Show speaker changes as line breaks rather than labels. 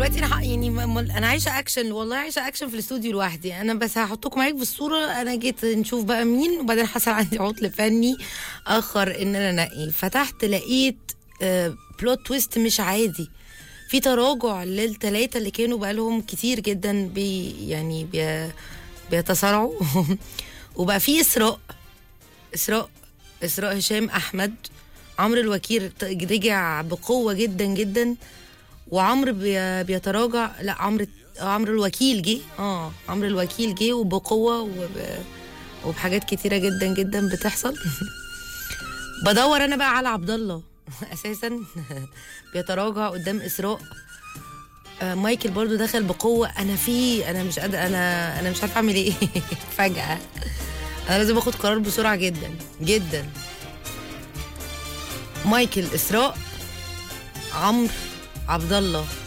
دلوقتي انا ح- يعني م- م- انا عايشه اكشن والله عايشه اكشن في الاستوديو لوحدي انا بس هحطكم معاك في الصوره انا جيت نشوف بقى مين وبعدين حصل عندي عطل فني اخر ان انا انقي فتحت لقيت آه بلوت تويست مش عادي في تراجع للثلاثه اللي كانوا بقالهم كتير جدا بي يعني بي بيتصارعوا وبقى في اسراء اسراء اسراء هشام احمد عمرو الوكيل ت- رجع بقوه جدا جدا وعمرو بي- بيتراجع لا عمرو عمرو الوكيل جه اه عمرو الوكيل جه وبقوه وب... وبحاجات كتيره جدا جدا بتحصل بدور انا بقى على عبد الله اساسا بيتراجع قدام اسراء آه مايكل برضو دخل بقوه انا في انا مش قادر انا انا مش عارفه اعمل ايه فجاه انا لازم اخد قرار بسرعه جدا جدا مايكل اسراء عمرو عبد الله